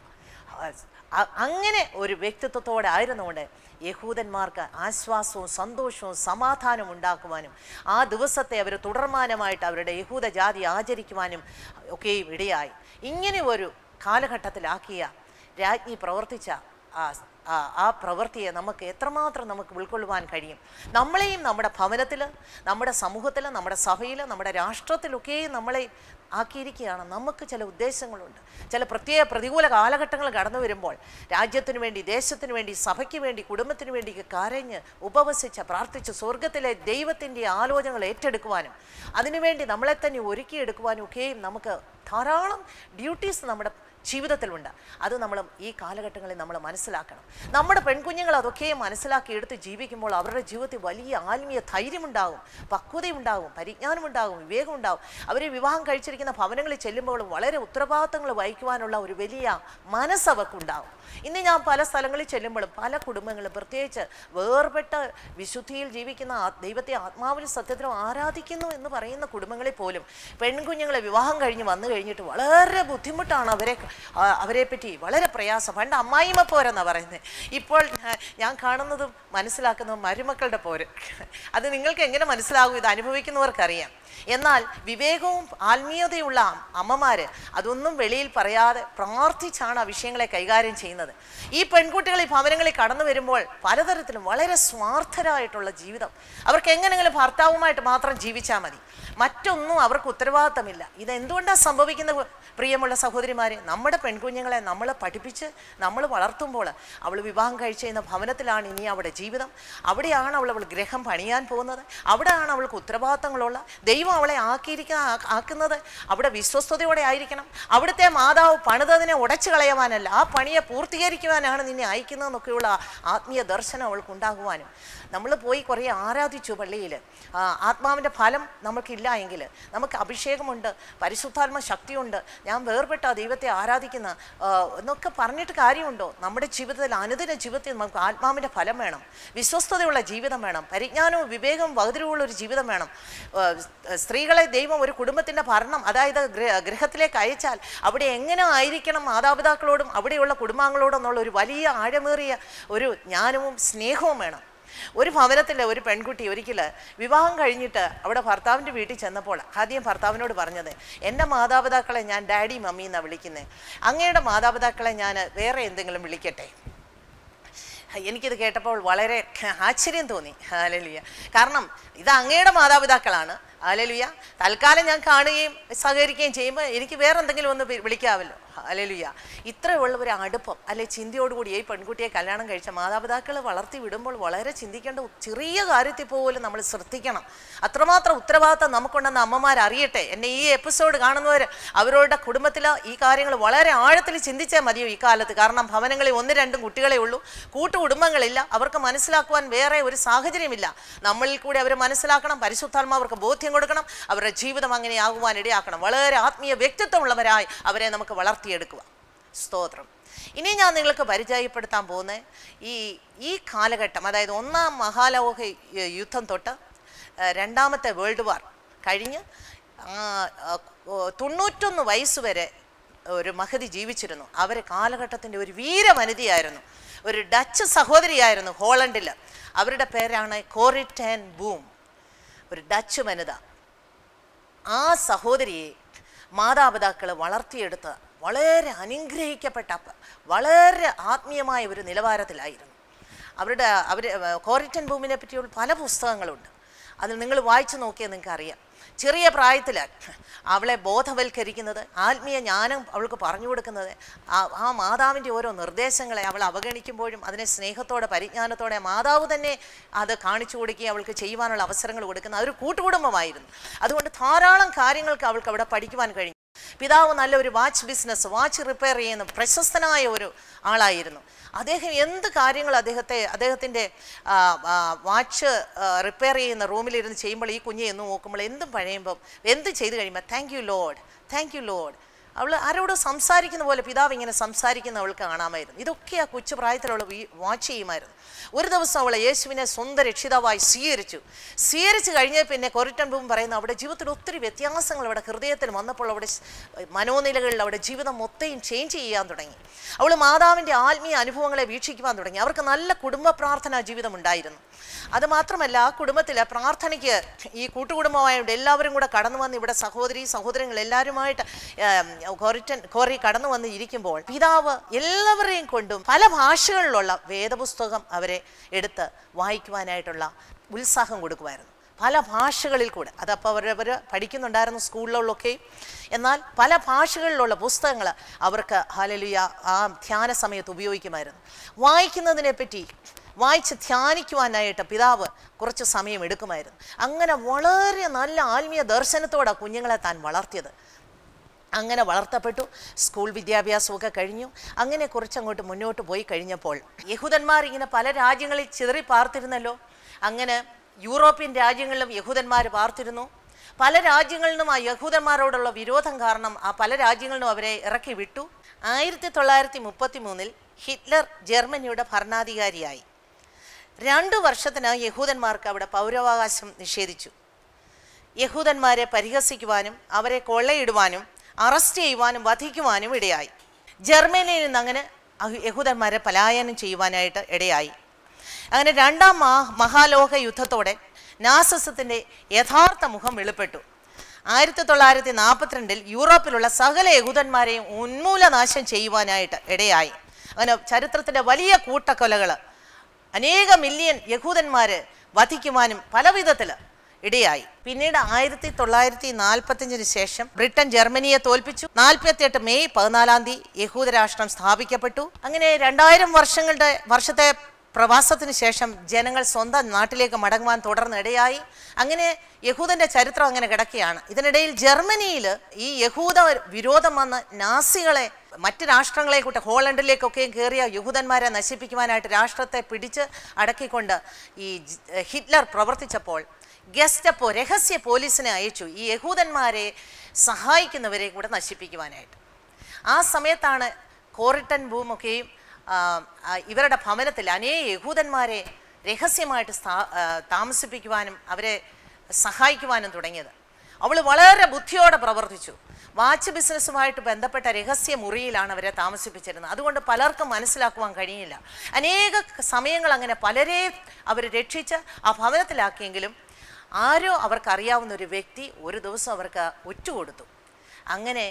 അ- അങ്ങനെ ഒരു വ്യക്തിത്വത്തോടെ ആയിരുന്നുകൊണ്ട് യഹൂദന്മാർക്ക് ആശ്വാസവും സന്തോഷവും സമാധാനവും ഉണ്ടാക്കുവാനും ആ ദിവസത്തെ അവർ തുടർമാനമായിട്ട് അവരുടെ യഹൂദ ജാതി ആചരിക്കുവാനും ഒക്കെയും ഇടയായി ഇങ്ങനെ ഒരു കാലഘട്ടത്തിലാക്കിയ രാജ്ഞി പ്രവർത്തിച്ച ആ ആ ആ പ്രവൃത്തിയെ നമുക്ക് എത്രമാത്രം നമുക്ക് ഉൾക്കൊള്ളുവാൻ കഴിയും നമ്മളെയും നമ്മുടെ ഭവനത്തിൽ നമ്മുടെ സമൂഹത്തിൽ നമ്മുടെ സഭയിൽ നമ്മുടെ രാഷ്ട്രത്തിലൊക്കെയും നമ്മളെ ആക്കിയിരിക്കുകയാണ് നമുക്ക് ചില ഉദ്ദേശങ്ങളുണ്ട് ചില പ്രത്യേക പ്രതികൂല കാലഘട്ടങ്ങൾ കടന്നു വരുമ്പോൾ രാജ്യത്തിന് വേണ്ടി ദേശത്തിന് വേണ്ടി സഭയ്ക്ക് വേണ്ടി കുടുംബത്തിന് വേണ്ടി കരഞ്ഞ് ഉപവസിച്ച് പ്രാർത്ഥിച്ച് സ്വർഗത്തിലെ ദൈവത്തിൻ്റെ ആലോചനകൾ ഏറ്റെടുക്കുവാനും അതിനുവേണ്ടി നമ്മളെ തന്നെ ഒരുക്കിയെടുക്കുവാനും ഒക്കെയും നമുക്ക് ധാരാളം ഡ്യൂട്ടീസ് നമ്മുടെ ജീവിതത്തിലുണ്ട് അത് നമ്മൾ ഈ കാലഘട്ടങ്ങളിൽ നമ്മൾ മനസ്സിലാക്കണം നമ്മുടെ പെൺകുഞ്ഞുങ്ങൾ അതൊക്കെ മനസ്സിലാക്കി എടുത്ത് ജീവിക്കുമ്പോൾ അവരുടെ ജീവിതത്തിൽ വലിയ ആത്മീയ ധൈര്യമുണ്ടാകും പക്വതയുണ്ടാകും പരിജ്ഞാനമുണ്ടാകും വിവേകമുണ്ടാകും അവർ വിവാഹം കഴിച്ചിരിക്കുന്ന ഭവനങ്ങളിൽ ചെല്ലുമ്പോൾ വളരെ ഉത്തരവാദിത്തങ്ങൾ വഹിക്കുവാനുള്ള ഒരു വലിയ മനസ്സ് അവർക്കുണ്ടാകും ഇന്ന് ഞാൻ പല സ്ഥലങ്ങളിൽ ചെല്ലുമ്പോഴും പല കുടുംബങ്ങളും പ്രത്യേകിച്ച് വേർപെട്ട വിശുദ്ധിയിൽ ജീവിക്കുന്ന ആ- ദൈവത്തെ ആത്മാവിലും സത്യത്തിലും ആരാധിക്കുന്നു എന്ന് പറയുന്ന കുടുംബങ്ങളിൽ പോലും പെൺകുഞ്ഞുങ്ങളെ വിവാഹം കഴിഞ്ഞ് വന്നു കഴിഞ്ഞിട്ട് വളരെ ബുദ്ധിമുട്ടാണ് അവരെ ആ, അവരെ പറ്റി വളരെ പ്രയാസം പണ്ട് അമ്മായിമ്മ പോരെന്നാണ് പറയുന്നത് ഇപ്പോൾ ആ, ഞാൻ കാണുന്നതും മനസ്സിലാക്കുന്നതും മരുമക്കളുടെ പോര് അത് നിങ്ങൾക്ക് എങ്ങനെ മനസ്സിലാകും ഇത് അനുഭവിക്കുന്നവർക്കറിയാം എന്നാൽ വിവേകവും ആത്മീയതയുള്ള അമ്മമാര് അതൊന്നും വെളിയിൽ പറയാതെ പ്രാർത്ഥിച്ചാണ് ആ വിഷയങ്ങളെ കൈകാര്യം ചെയ്യുന്നത് ഈ പെൺകുട്ടികൾ ഈ ഭവനങ്ങളിൽ കടന്നു വരുമ്പോൾ പലതരത്തിലും വളരെ സ്വാർത്ഥരായിട്ടുള്ള ജീവിതം അവർക്ക് എങ്ങനെങ്കിലും ഭർത്താവുമായിട്ട് മാത്രം ജീവിച്ചാൽ മതി മറ്റൊന്നും അവർക്ക് ഉത്തരവാദിത്തമില്ല ഇത് എന്തുകൊണ്ടാണ് സംഭവിക്കുന്നത് പ്രിയമുള്ള സഹോദരിമാരെ നമ്മുടെ പെൺകുഞ്ഞുങ്ങളെ നമ്മൾ പഠിപ്പിച്ച് നമ്മൾ വളർത്തുമ്പോൾ അവൾ വിവാഹം കഴിച്ച് ചെയ്യുന്ന ഭവനത്തിലാണ് ഇനി അവിടെ ജീവിതം അവിടെയാണ് അവൾ അവൾ ഗ്രഹം പണിയാൻ പോകുന്നത് അവിടെയാണ് അവൾക്ക് ഉത്തരവാദിത്തങ്ങളുള്ള ദൈവം അവളെ ആക്കിയിരിക്കുന്ന ആക്കുന്നത് അവിടെ വിശ്വസ്തയോടെ ആയിരിക്കണം അവിടുത്തെ മാതാവ് പണിതതിനെ ഉടച്ചു കളയുവാനല്ല ആ പണിയെ പൂർത്തീകരിക്കുവാനാണ് നിന്നെ അയക്കുന്നതെന്നൊക്കെയുള്ള ആത്മീയ ദർശനം അവൾക്ക് ഉണ്ടാകുവാനും നമ്മൾ പോയി കുറേ ആരാധിച്ചു പള്ളിയിൽ ആത്മാവിൻ്റെ ഫലം നമുക്കില്ല എങ്കിൽ നമുക്ക് അഭിഷേകമുണ്ട് പരിശുദ്ധാത്മ ശക്തിയുണ്ട് ഞാൻ വേർപെട്ട ആ ദൈവത്തെ ആരാധിക്കുന്ന ആ, എന്നൊക്കെ പറഞ്ഞിട്ട് കാര്യമുണ്ടോ നമ്മുടെ ജീവിതത്തിൽ അനുദിന ജീവിതത്തിൽ നമുക്ക് ആത്മാവിൻ്റെ ഫലം വേണം വിശ്വസ്തതയുള്ള ജീവിതം വേണം പരിജ്ഞാനവും വിവേകവും വകുതിരിവുള്ള ഒരു ജീവിതം വേണം ആ, സ്ത്രീകളെ ദൈവം ഒരു കുടുംബത്തിൻ്റെ ഭരണം അതായത് ഗൃഹ- ഗൃഹത്തിലേക്ക് അയച്ചാൽ അവിടെ എങ്ങനെ ആയിരിക്കണം മാതാപിതാക്കളോടും അവിടെയുള്ള കുടുംബാംഗങ്ങളോടും എന്നുള്ള ഒരു വലിയ ആഴമേറിയ ഒരു ജ്ഞാനവും സ്നേഹവും വേണം ഒരു ഭവനത്തിൽ ഒരു പെൺകുട്ടി ഒരിക്കൽ വിവാഹം കഴിഞ്ഞിട്ട് അവിടെ ഭർത്താവിൻ്റെ വീട്ടിൽ ചെന്നപ്പോൾ ആദ്യം ഭർത്താവിനോട് പറഞ്ഞത് എൻ്റെ മാതാപിതാക്കളെ ഞാൻ ഡാഡി മമ്മി എന്നാണ് വിളിക്കുന്നത് അങ്ങയുടെ മാതാപിതാക്കളെ ഞാൻ വേറെ എന്തെങ്കിലും വിളിക്കട്ടെ എനിക്കിത് കേട്ടപ്പോൾ വളരെ ആശ്ചര്യം തോന്നി ഹാലലുയ കാരണം ഇത് അങ്ങയുടെ മാതാപിതാക്കളാണ് ഹാലലുയ തൽക്കാലം ഞാൻ കാണുകയും സഹകരിക്കുകയും ചെയ്യുമ്പോൾ എനിക്ക് വേറെ എന്തെങ്കിലും ഒന്ന് വി- വിളിക്കാമല്ലോ ഹാലലുയ ഇത്രയുള്ള ഒരു അടുപ്പം അല്ലെ ചിന്തയോടുകൂടി ഈ പെൺകുട്ടിയെ കല്യാണം കഴിച്ച മാതാപിതാക്കൾ വളർത്തി വിടുമ്പോൾ വളരെ ചിന്തിക്കേണ്ട ചെറിയ കാര്യത്തിൽ പോലും നമ്മൾ ശ്രദ്ധിക്കണം അത്രമാത്രം ഉത്തരവാദിത്തം നമുക്കുണ്ടെന്ന് അമ്മമാർ അറിയട്ടെ എന്നെ ഈ എപ്പിസോഡ് കാണുന്നവർ അവരുടെ കുടുംബത്തിൽ ഈ കാര്യങ്ങൾ വളരെ ആഴത്തിൽ ചിന്തിച്ചാൽ മതിയോ ഈ കാലത്ത് കാരണം ഭവനങ്ങളിൽ ഒന്ന് രണ്ടും കുട്ടികളെ ഉള്ളൂ കൂട്ടുകുടുംബങ്ങളില്ല അവർക്ക് മനസ്സിലാക്കുവാൻ വേറെ ഒരു സാഹചര്യമില്ല നമ്മളിൽ കൂടി അവർ മനസ്സിലാക്കണം പരിശുദ്ധാത്മ അവർക്ക് ബോധ്യം കൊടുക്കണം അവരുടെ ജീവിതം അങ്ങനെ ആകുവാൻ ഇടയാക്കണം വളരെ ആത്മീയ വ്യക്തിത്വമുള്ളവരായി അവരെ നമുക്ക് വളർത്തിയെടുക്കുക സ്തോത്രം ഇനി ഞാൻ നിങ്ങൾക്ക് പരിചയപ്പെടുത്താൻ പോകുന്നത് ഈ ഈ കാലഘട്ടം അതായത് ഒന്നാം മഹാലോക യു- യുദ്ധം തൊട്ട് ആ, രണ്ടാമത്തെ വേൾഡ് വാർ കഴിഞ്ഞ് ആ, ആ, ഓ, തൊണ്ണൂറ്റൊന്ന് വയസ്സ് വരെ ഒരു മഹതി ജീവിച്ചിരുന്നു അവർ കാലഘട്ടത്തിൻ്റെ ഒരു വീരവനിതയായിരുന്നു ഒരു ഡച്ച് സഹോദരിയായിരുന്നു ഹോളണ്ടിൽ അവരുടെ പേരാണ് കോറിറ്റൻ ബൂം ഒരു ഡച്ച് വനിത ആ സഹോദരിയെ മാതാപിതാക്കൾ വളർത്തിയെടുത്ത് വളരെ അനുഗ്രഹിക്കപ്പെട്ട പ- വളരെ ആത്മീയമായ ഒരു നിലവാരത്തിലായിരുന്നു അവരുടെ അവർ കോറിറ്റൻ ഭൂമിനെ പറ്റിയുള്ള പല പുസ്തകങ്ങളുണ്ട് അതിൽ നിങ്ങൾ വായിച്ചു നോക്കിയാൽ നിങ്ങൾക്ക് അറിയാം ചെറിയ പ്രായത്തിൽ അവളെ ബോധവൽക്കരിക്കുന്നത് ആത്മീയ ജ്ഞാനം അവൾക്ക് പറഞ്ഞു കൊടുക്കുന്നത് ആ ആ മാതാവിൻ്റെ ഓരോ നിർദ്ദേശങ്ങളെ അവൾ അവഗണിക്കുമ്പോഴും അതിനെ സ്നേഹത്തോടെ പരിജ്ഞാനത്തോടെ മാതാവ് തന്നെ അത് കാണിച്ചു കൊടുക്കുകയും അവൾക്ക് ചെയ്യുവാനുള്ള അവസരങ്ങൾ കൊടുക്കുന്ന അതൊരു കൂട്ടുകുടുംബമായിരുന്നു അതുകൊണ്ട് ധാരാളം കാര്യങ്ങൾക്ക് അവൾക്ക് അവിടെ പഠിക്കുവാൻ കഴിഞ്ഞു പിതാവ് നല്ലൊരു വാച്ച് ബിസിനസ് വാച്ച് റിപ്പയർ ചെയ്യുന്ന പ്രശസ്തനായ ഒരു ആളായിരുന്നു അദ്ദേഹം എന്ത് കാര്യങ്ങൾ അദ്ദേഹത്തെ അദ്ദേഹത്തിൻ്റെ ആ, ആ, വാച്ച് റിപ്പയർ ചെയ്യുന്ന റൂമിലിരുന്ന് ചെയ്യുമ്പോൾ ഈ കുഞ്ഞെ എന്ന് നോക്കുമ്പോൾ എന്തും പഴയുമ്പം എന്ത് ചെയ്ത് കഴിയുമ്പോൾ thank you lord thank you lord അവൾ ആരോട് സംസാരിക്കുന്ന പോലെ പിതാവ് ഇങ്ങനെ സംസാരിക്കുന്ന അവൾക്ക് കാണാമായിരുന്നു ഇതൊക്കെ ആ കൊച്ചു പ്രായത്തിലുള്ള വാച്ച് ചെയ്യുമായിരുന്നു ഒരു ദിവസം അവൾ യേശുവിനെ സ്വന്തം രക്ഷിതാവായി സ്വീകരിച്ചു സ്വീകരിച്ചു കഴിഞ്ഞ പിന്നെ കൊറിറ്റൻ ബൂം പറയുന്ന അവിടെ ജീവിതത്തിൽ ഒത്തിരി വ്യത്യാസങ്ങൾ അവിടെ ഹൃദയത്തിൽ വന്നപ്പോൾ അവിടെ സ്- മനോനിലകളിൽ അവിടെ ജീവിതം മൊത്തയും ചേഞ്ച് ചെയ്യാൻ തുടങ്ങി അവൾ മാതാവിൻ്റെ ആത്മീയ അനുഭവങ്ങളെ വീക്ഷിക്കുവാൻ തുടങ്ങി അവർക്ക് നല്ല കുടുംബ പ്രാർത്ഥനാ ജീവിതം ഉണ്ടായിരുന്നു അത് മാത്രമല്ല ആ കുടുംബത്തിൽ പ്രാർത്ഥനയ്ക്ക് ഈ കൂട്ടുകുടുംബമായതുകൊണ്ട് എല്ലാവരും കൂടെ കടന്നു വന്ന് ഇവിടെ സഹോദരി സഹോദരങ്ങൾ എല്ലാവരുമായിട്ട് ഏം, കോറിറ്റൻ കോറി കടന്നു വന്ന് ഇരിക്കുമ്പോൾ പിതാവ് എല്ലാവരെയും കൊണ്ടും പല ഭാഷകളിലുള്ള വേദപുസ്തകം അവരെ എടുത്ത് വായിക്കുവാനായിട്ടുള്ള ഉത്സാഹം കൊടുക്കുമായിരുന്നു പല ഭാഷകളിൽ കൂടെ അതപ്പോൾ അവരവർ പഠിക്കുന്നുണ്ടായിരുന്നു സ്കൂളിലൊക്കെ എന്നാൽ പല ഭാഷകളിലുള്ള പുസ്തകങ്ങൾ അവർക്ക് ഹാലലുയ ആ ധ്യാന സമയത്ത് ഉപയോഗിക്കുമായിരുന്നു വായിക്കുന്നതിനെ പറ്റി വായിച്ച് ധ്യാനിക്കുവാനായിട്ട് പിതാവ് കുറച്ച് സമയം എടുക്കുമായിരുന്നു അങ്ങനെ വളരെ നല്ല ആത്മീയ ദർശനത്തോടെ കുഞ്ഞുങ്ങളെ താൻ വളർത്തിയത് അങ്ങനെ വളർത്തപ്പെട്ടു സ്കൂൾ വിദ്യാഭ്യാസമൊക്കെ കഴിഞ്ഞു അങ്ങനെ കുറച്ചങ്ങോട്ട് മുന്നോട്ട് പോയി കഴിഞ്ഞപ്പോൾ യഹൂദന്മാർ ഇങ്ങനെ പല രാജ്യങ്ങളിൽ ചിതറി പാർത്തിരുന്നല്ലോ അങ്ങനെ യൂറോപ്യൻ രാജ്യങ്ങളിലും യഹൂദന്മാർ പാർത്തിരുന്നു പല രാജ്യങ്ങളിൽ നിന്നും ആ യഹൂദന്മാരോടുള്ള വിരോധം കാരണം ആ പല രാജ്യങ്ങളിൽ നിന്നും അവരെ ഇറക്കി വിട്ടു ആയിരത്തി തൊള്ളായിരത്തി മുപ്പത്തി മൂന്നിൽ ഹിറ്റ്ലർ ജർമ്മനിയുടെ ഭരണാധികാരിയായി രണ്ടു വർഷത്തിന് യഹൂദന്മാർക്ക് അവിടെ പൗരാവകാശം നിഷേധിച്ചു യഹൂദന്മാരെ പരിഹസിക്കുവാനും അവരെ കൊള്ളയിടുവാനും അറസ്റ്റ് ചെയ്യുവാനും വധിക്കുവാനും ഇടയായി ജർമ്മനിയിൽ നിന്ന് അങ്ങനെ അഹ് യഹൂദന്മാരെ പലായനം ചെയ്യുവാനായിട്ട് ഇടയായി അങ്ങനെ രണ്ടാം മഹാ മഹാലോക യുദ്ധത്തോടെ നാസിസത്തിൻ്റെ യഥാർത്ഥ മുഖം വെളിപ്പെട്ടു ആയിരത്തി തൊള്ളായിരത്തി നാൽപ്പത്തിരണ്ടിൽ യൂറോപ്പിലുള്ള സകല യഹൂദന്മാരെയും ഉന്മൂലനാശം ചെയ്യുവാനായിട്ട് ഇടയായി അങ്ങനെ ചരിത്രത്തിൻ്റെ വലിയ കൂട്ടക്കൊലകൾ അനേക മില്യൺ യഹൂദന്മാര് വധിക്കുവാനും പല വിധത്തിൽ ഇടയായി പിന്നീട് ആയിരത്തി തൊള്ളായിരത്തി നാൽപ്പത്തിയഞ്ചിന് ശേഷം ബ്രിട്ടൻ ജർമ്മനിയെ തോൽപ്പിച്ചു നാൽപ്പത്തിയെട്ട് മെയ് പതിനാലാം തീയതി യഹൂദരാഷ്ട്രം സ്ഥാപിക്കപ്പെട്ടു അങ്ങനെ രണ്ടായിരം വർഷങ്ങളുടെ വർഷത്തെ പ്രവാസത്തിന് ശേഷം ജനങ്ങൾ സ്വന്തം നാട്ടിലേക്ക് മടങ്ങുവാൻ തുടർന്നിടയായി അങ്ങനെ യഹൂദന്റെ ചരിത്രം അങ്ങനെ കിടക്കുകയാണ് ഇതിനിടയിൽ ജർമ്മനിയിൽ ഈ യഹൂദ വിരോധം വന്ന് നാസികളെ മറ്റ് രാഷ്ട്രങ്ങളെ കൂട്ട് ഹോളണ്ടിലേക്കൊക്കെയും കയറിയ യഹൂദന്മാരെ നശിപ്പിക്കുവാനായിട്ട് രാഷ്ട്രത്തെ പിടിച്ച് അടക്കിക്കൊണ്ട് ഈ ജ്- ഹിറ്റ്ലർ പ്രവർത്തിച്ചപ്പോൾ ഗസ്റ്റപ്പോ രഹസ്യ പോലീസിനെ അയച്ചു ഈ യഹൂദന്മാരെ സഹായിക്കുന്നവരെ കൂടെ നശിപ്പിക്കുവാനായിട്ട് ആ സമയത്താണ് കോറിട്ടൻ ഭൂമൊക്കെയും ആ, ആ, ഇവരുടെ ഭവനത്തിൽ അനേക യഹൂദന്മാരെ രഹസ്യമായിട്ട് സ്ഥാ- ആ, താമസിപ്പിക്കുവാനും അവരെ സഹായിക്കുവാനും തുടങ്ങിയത് അവൾ വളരെ ബുദ്ധിയോടെ പ്രവർത്തിച്ചു വാച്ച് ബിസിനസ്സുമായിട്ട് ബന്ധപ്പെട്ട രഹസ്യ മുറിയിലാണ് അവരെ താമസിപ്പിച്ചിരുന്നത് അതുകൊണ്ട് പലർക്കും മനസ്സിലാക്കുവാൻ കഴിയില്ല അനേക സമയങ്ങൾ അങ്ങനെ പലരെ അവർ രക്ഷിച്ച് ആ ഭവനത്തിലാക്കിയെങ്കിലും ആരോ അവർക്കറിയാവുന്ന ഒരു വ്യക്തി ഒരു ദിവസം അവർക്ക് ഒറ്റുകൊടുത്തു അങ്ങനെ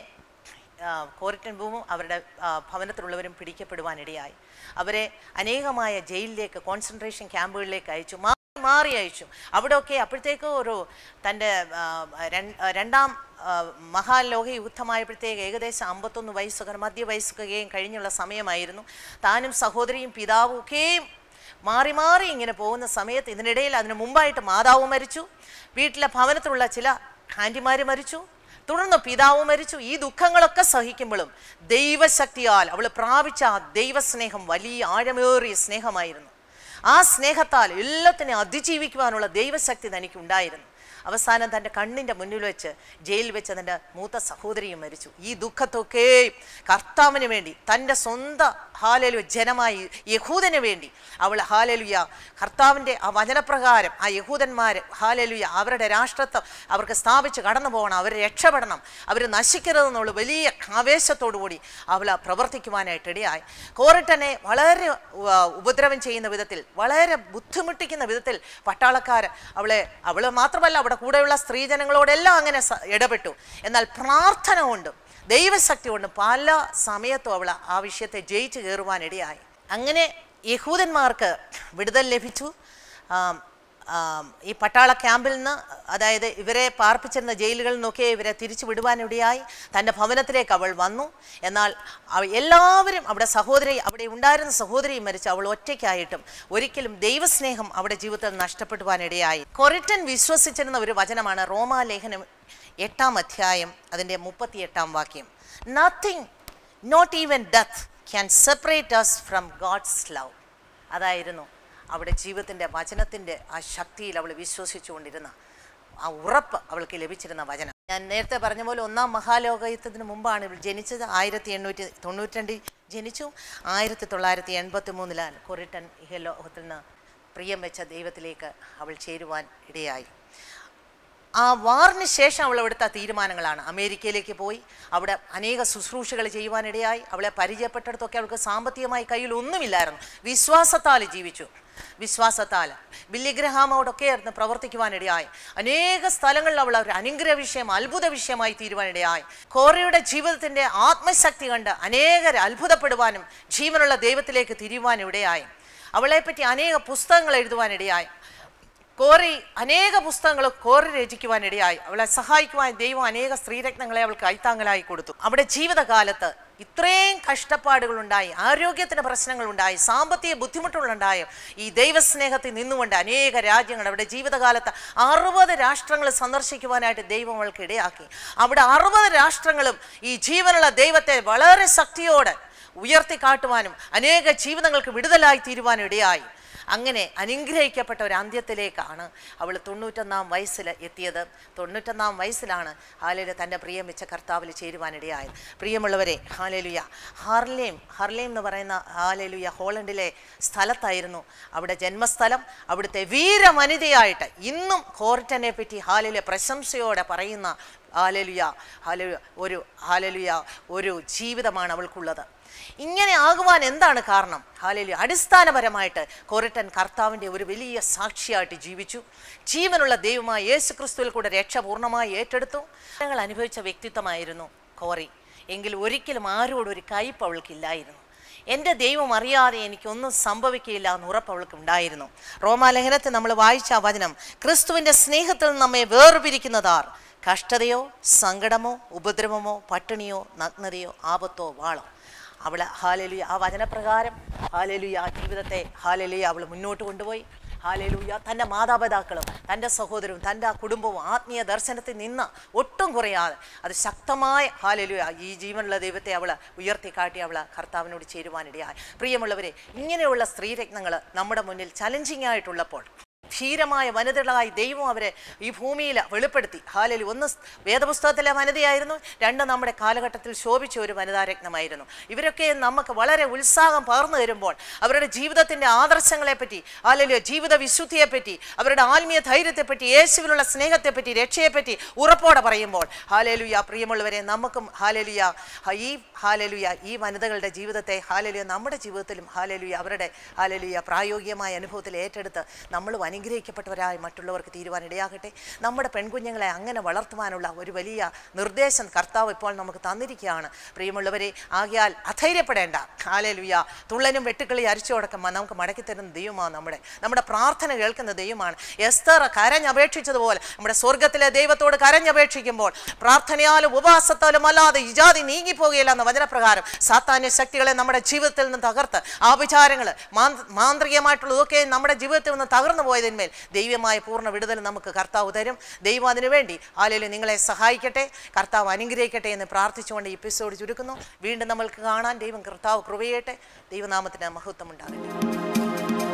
ആ, കോറിറ്റൻ ഭൂമും അവരുടെ ആ, ഭവനത്തിലുള്ളവരും പിടിക്കപ്പെടുവാനിടയായി അവരെ അനേകമായ ജയിലിലേക്ക് കോൺസെൻട്രേഷൻ ക്യാമ്പുകളിലേക്ക് അയച്ചു മാറി മാറി അയച്ചു അവിടെയൊക്കെ അപ്പോഴത്തേക്കും ഒരു തൻ്റെ ആ, രൺ- ആ, രണ്ടാം ആ, മഹാലോക യുദ്ധമായപ്പോഴത്തേക്ക് ഏകദേശം അമ്പത്തൊന്ന് വയസ്സൊക്കെ മധ്യവയസ്സൊക്കെയും കഴിഞ്ഞുള്ള സമയമായിരുന്നു താനും സഹോദരിയും പിതാവും ഒക്കെയും മാറി മാറി ഇങ്ങനെ പോകുന്ന സമയത്ത് ഇതിനിടയിൽ അതിന് മുമ്പായിട്ട് മാതാവ് മരിച്ചു വീട്ടിലെ ഭവനത്തിലുള്ള ചില ആൻറ്റിമാർ മരിച്ചു തുടർന്ന് പിതാവ് മരിച്ചു ഈ ദുഃഖങ്ങളൊക്കെ സഹിക്കുമ്പോഴും ദൈവശക്തിയാൽ അവൾ പ്രാപിച്ച ആ ദൈവസ്നേഹം വലിയ ആഴമേറിയ സ്നേഹമായിരുന്നു ആ സ്നേഹത്താൽ എല്ലാത്തിനെയും അതിജീവിക്കുവാനുള്ള ദൈവശക്തി തനിക്ക് ഉണ്ടായിരുന്നു അവസാനം തൻ്റെ കണ്ണിൻ്റെ മുന്നിൽ വെച്ച് ജയിലിൽ വെച്ച് തൻ്റെ മൂത്ത സഹോദരിയും മരിച്ചു ഈ ദുഃഖത്തൊക്കെ കർത്താവിന് വേണ്ടി തൻ്റെ സ്വന്തം ഹാലലു ജനമായി യഹൂദന് വേണ്ടി അവൾ ഹാലലുയ കർത്താവിൻ്റെ ആ വചനപ്രകാരം ആ യഹൂദന്മാർ ഹാലലുയ അവരുടെ രാഷ്ട്രത്വം അവർക്ക് സ്ഥാപിച്ച് കടന്നു പോകണം അവർ രക്ഷപ്പെടണം അവർ നശിക്കരുതെന്നുള്ള വലിയ ആവേശത്തോടു കൂടി അവൾ പ്രവർത്തിക്കുവാനായിട്ട് ഇടയായി കോറിട്ടനെ വളരെ ഉവ്വ് ഉപദ്രവം ചെയ്യുന്ന വിധത്തിൽ വളരെ ബുദ്ധിമുട്ടിക്കുന്ന വിധത്തിൽ പട്ടാളക്കാർ അവളെ അവൾ മാത്രമല്ല അവിടെ കൂടെയുള്ള സ്ത്രീജനങ്ങളോടെല്ലാം അങ്ങനെ സ- ഇടപെട്ടു എന്നാൽ പ്രാർത്ഥന കൊണ്ടും ദൈവശക്തി കൊണ്ടും പല സമയത്തും അവൾ ആ വിഷയത്തെ ജയിച്ചു കയറുവാനിടയായി അങ്ങനെ യഹൂദന്മാർക്ക് വിടുതൽ ലഭിച്ചു ആം, ആം, ഈ പട്ടാള ക്യാമ്പിൽ നിന്ന് അതായത് ഇവരെ പാർപ്പിച്ചിരുന്ന ജയിലുകളിൽ നിന്നൊക്കെ ഇവരെ തിരിച്ചു വിടുവാനിടയായി തൻ്റെ ഭവനത്തിലേക്ക് അവൾ വന്നു എന്നാൽ അവ- എല്ലാവരും അവിടെ സഹോദരി അവിടെ ഉണ്ടായിരുന്ന സഹോദരിയും മരിച്ചു അവൾ ഒറ്റയ്ക്കായിട്ടും ഒരിക്കലും ദൈവസ്നേഹം അവിടെ ജീവിതത്തിൽ നഷ്ടപ്പെടുവാനിടയായി കൊറിറ്റൻ വിശ്വസിച്ചിരുന്ന ഒരു വചനമാണ് റോമാലേഖനം എട്ടാം അധ്യായം അതിൻ്റെ മുപ്പത്തിയെട്ടാം വാക്യം nothing not even death can separate us from God's love അതായിരുന്നു അവിടെ ജീവിതത്തിൻ്റെ വചനത്തിൻ്റെ ആ ശക്തിയിൽ അവൾ വിശ്വസിച്ചുകൊണ്ടിരുന്ന ആ ഉറപ്പ് അവൾക്ക് ലഭിച്ചിരുന്ന വചനം ഞാൻ നേരത്തെ പറഞ്ഞ പോലെ ഒന്നാം മഹാലോകയുദ്ധത്തിന് മുമ്പാണ് ഇവൾ ജനിച്ചത് ആയിരത്തി എണ്ണൂറ്റി തൊണ്ണൂറ്റിരണ്ടിൽ ജനിച്ചു ആയിരത്തി തൊള്ളായിരത്തി എൺപത്തി മൂന്നിലാണ് കൊറിട്ടൻ ഇഹലോകത്തിൽ നിന്ന് പ്രിയം വെച്ച ദൈവത്തിലേക്ക് അവൾ ചേരുവാൻ ഇടയായി ആ വാറിന് ശേഷം അവൾ എടുത്ത തീരുമാനങ്ങളാണ് അമേരിക്കയിലേക്ക് പോയി അവിടെ അനേക ശുശ്രൂഷകൾ ചെയ്യുവാനിടയായി അവളെ പരിചയപ്പെട്ടിടത്തൊക്കെ അവൾക്ക് സാമ്പത്തികമായി കയ്യിൽ ഒന്നുമില്ലായിരുന്നു വിശ്വാസത്താൽ ജീവിച്ചു വിശ്വാസത്താൽ ബില്ലിഗ്രഹാമോടൊക്കെ ആയിരുന്നു പ്രവർത്തിക്കുവാനിടയായി അനേക സ്ഥലങ്ങളിൽ അവൾ ഒരു അനുഗ്രഹ വിഷയം അത്ഭുത വിഷയമായി തീരുവാനിടയായി കോറയുടെ ജീവിതത്തിൻ്റെ ആത്മശക്തി കണ്ട് അനേകർ അത്ഭുതപ്പെടുവാനും ജീവനുള്ള ദൈവത്തിലേക്ക് തിരിയുവാനും ഇടയായി അവളെപ്പറ്റി അനേക പുസ്തകങ്ങൾ എഴുതുവാനിടയായി കോറി അനേക പുസ്തകങ്ങൾ കോറി രചിക്കുവാൻ ഇടയായി അവളെ സഹായിക്കുവാൻ ദൈവം അനേക സ്ത്രീരത്നങ്ങളെ അവൾക്ക് കൈത്താങ്ങലായി കൊടുത്തു അവിടെ ജീവിതകാലത്ത് ഇത്രയും കഷ്ടപ്പാടുകളുണ്ടായി ആരോഗ്യത്തിന് പ്രശ്നങ്ങളുണ്ടായി സാമ്പത്തിക ബുദ്ധിമുട്ടുകളുണ്ടായി ഈ ദൈവസ്നേഹത്തിൽ നിന്നുകൊണ്ട് അനേക രാജ്യങ്ങൾ അവിടെ ജീവിതകാലത്ത് അറുപത് രാഷ്ട്രങ്ങൾ സന്ദർശിക്കുവാനായിട്ട് ദൈവം അവൾക്ക് ഇടയാക്കി അവിടെ അറുപത് രാഷ്ട്രങ്ങളും ഈ ജീവനുള്ള ദൈവത്തെ വളരെ ശക്തിയോടെ ഉയർത്തിക്കാട്ടുവാനും അനേക ജീവിതങ്ങൾക്ക് വിടുതലായി തീരുവാനും ഇടയായി അങ്ങനെ അനുഗ്രഹിക്കപ്പെട്ട ഒരു അന്ത്യത്തിലേക്കാണ് അവൾ തൊണ്ണൂറ്റൊന്നാം വയസ്സിൽ എത്തിയത് തൊണ്ണൂറ്റൊന്നാം വയസ്സിലാണ് ഹാലയിൽ തൻ്റെ പ്രിയം വെച്ച കർത്താവിൽ ചേരുവാനിടയായത് പ്രിയമുള്ളവരെ ഹാലലുയ ഹാർലേം ഹാർലേം എന്ന് പറയുന്ന ഹാലലുയ ഹോളണ്ടിലെ സ്ഥലത്തായിരുന്നു അവിടെ ജന്മസ്ഥലം അവിടുത്തെ വീരവനിതയായിട്ട് ഇന്നും കോർട്ടനെ പറ്റി ഹാലിലെ പ്രശംസയോടെ പറയുന്ന ഹാലലുയ ഹാലലു ഒരു ഹാലലുയ ഒരു ജീവിതമാണ് അവൾക്കുള്ളത് ഇങ്ങനെ ആകുവാൻ എന്താണ് കാരണം ഹാലലു അടിസ്ഥാനപരമായിട്ട് കൊറിട്ടൻ കർത്താവിൻ്റെ ഒരു വലിയ സാക്ഷിയായിട്ട് ജീവിച്ചു ജീവനുള്ള ദൈവമായ യേശു ക്രിസ്തുവിൽ കൂടെ രക്ഷ പൂർണ്ണമായി ഏറ്റെടുത്തു ഞങ്ങൾ അനുഭവിച്ച വ്യക്തിത്വമായിരുന്നു കോറി എങ്കിൽ ഒരിക്കലും ആരോടും ഒരു കയ്പ് അവൾക്കില്ലായിരുന്നു എൻ്റെ ദൈവം അറിയാതെ എനിക്കൊന്നും സംഭവിക്കുകയില്ല എന്ന് ഉറപ്പ് അവൾക്ക് ഉണ്ടായിരുന്നു റോമാലേഖനത്തിൽ നമ്മൾ വായിച്ച ആ വചനം ക്രിസ്തുവിൻ്റെ സ്നേഹത്തിൽ നിന്ന് നമ്മെ വേർപിരിക്കുന്നതാർ കഷ്ടതയോ സങ്കടമോ ഉപദ്രവമോ പട്ടിണിയോ നഗ്നതയോ ആപത്തോ വാളോ അവൾ ഹാലലുയ ആ വചനപ്രകാരം ഹാലലുയ ആ ജീവിതത്തെ ഹാലലുയ അവൾ മുന്നോട്ട് കൊണ്ടുപോയി ഹാലലുയ തൻ്റെ മാതാപിതാക്കളും തൻ്റെ സഹോദരവും തൻ്റെ ആ കുടുംബവും ആത്മീയ ദർശനത്തിൽ നിന്ന് ഒട്ടും കുറയാതെ അത് ശക്തമായ ഹാലലുയ ഈ ജീവനുള്ള ദൈവത്തെ അവൾ ഉയർത്തിക്കാട്ടി അവൾ കർത്താവിനോട് ചേരുവാനിടയായി പ്രിയമുള്ളവരെ ഇങ്ങനെയുള്ള സ്ത്രീരത്നങ്ങൾ നമ്മുടെ മുന്നിൽ ചലഞ്ചിങ് ആയിട്ടുള്ളപ്പോൾ ധീരമായ വനിതകളായി ദൈവം അവരെ ഈ ഭൂമിയിൽ വെളിപ്പെടുത്തി ഹാലലി ഒന്ന് സ് വേദപുസ്തകത്തിലെ വനിതയായിരുന്നു രണ്ട് നമ്മുടെ കാലഘട്ടത്തിൽ ശോഭിച്ച ഒരു വനിതാരത്നമായിരുന്നു ഇവരൊക്കെ നമുക്ക് വളരെ ഉത്സാഹം പകർന്നു തരുമ്പോൾ അവരുടെ ജീവിതത്തിൻ്റെ ആദർശങ്ങളെപ്പറ്റി ഹാലലിയ ജീവിത വിശുദ്ധിയെപ്പറ്റി അവരുടെ ആത്മീയ ധൈര്യത്തെപ്പറ്റി യേശുവിലുള്ള സ്നേഹത്തെപ്പറ്റി രക്ഷയെപ്പറ്റി ഉറപ്പോടെ പറയുമ്പോൾ ഹാലലുയ പ്രിയമുള്ളവരെ നമുക്കും ഹാലലുയ ഈ ഹാലലുയ ഈ വനിതകളുടെ ജീവിതത്തെ ഹാലലുയ നമ്മുടെ ജീവിതത്തിലും ഹാലലുയ അവരുടെ ഹാലലുയ പ്രായോഗികമായ അനുഭവത്തിൽ ഏറ്റെടുത്ത് നമ്മൾ അനുഗ്രഹിക്കപ്പെട്ടവരായി മറ്റുള്ളവർക്ക് തീരുവാനിടയാകട്ടെ നമ്മുടെ പെൺകുഞ്ഞുങ്ങളെ അങ്ങനെ വളർത്തുവാനുള്ള ഒരു വലിയ നിർദ്ദേശം കർത്താവ് ഇപ്പോൾ നമുക്ക് തന്നിരിക്കുകയാണ് പ്രിയമുള്ളവരെ ആകിയാൽ അധൈര്യപ്പെടേണ്ട ഹാലലുയ തുള്ളനും വെട്ടുക്കളി അരിച്ചു കൊടുക്കാൻ നമുക്ക് മടക്കി തരുന്ന ദൈവമാണ് നമ്മുടെ നമ്മുടെ പ്രാർത്ഥന കേൾക്കുന്ന ദൈവമാണ് എസ്തർ കരഞ്ഞപേക്ഷിച്ചതുപോലെ നമ്മുടെ സ്വർഗത്തിലെ ദൈവത്തോട് കരഞ്ഞപേക്ഷിക്കുമ്പോൾ പ്രാർത്ഥനയാലും ഉപവാസത്താലും അല്ലാതെ ഇജാതി നീങ്ങിപ്പോകുകയില്ല എന്ന വചനപ്രകാരം സാത്താന്യ ശക്തികളെ നമ്മുടെ ജീവിതത്തിൽ നിന്ന് തകർത്ത് ആഭിചാരങ്ങൾ മാന്ത്രികമായിട്ടുള്ളതൊക്കെ നമ്മുടെ ജീവിതത്തിൽ നിന്ന് തകർന്നു പോയതിന്മേൽ ദൈവമായ പൂർണ്ണ വിടുതൽ നമുക്ക് കർത്താവ് തരും ദൈവം അതിനു വേണ്ടി ആലയിലും നിങ്ങളെ സഹായിക്കട്ടെ കർത്താവ് അനുഗ്രഹിക്കട്ടെ എന്ന് പ്രാർത്ഥിച്ചുകൊണ്ട് ഈ എപ്പിസോഡ് ചുരുക്കുന്നു വീണ്ടും നമ്മൾക്ക് കാണാൻ ദൈവം കർത്താവ് കൃപയട്ടെ ദൈവനാമത്തിന് മഹത്വം ഉണ്ടാകട്ടെ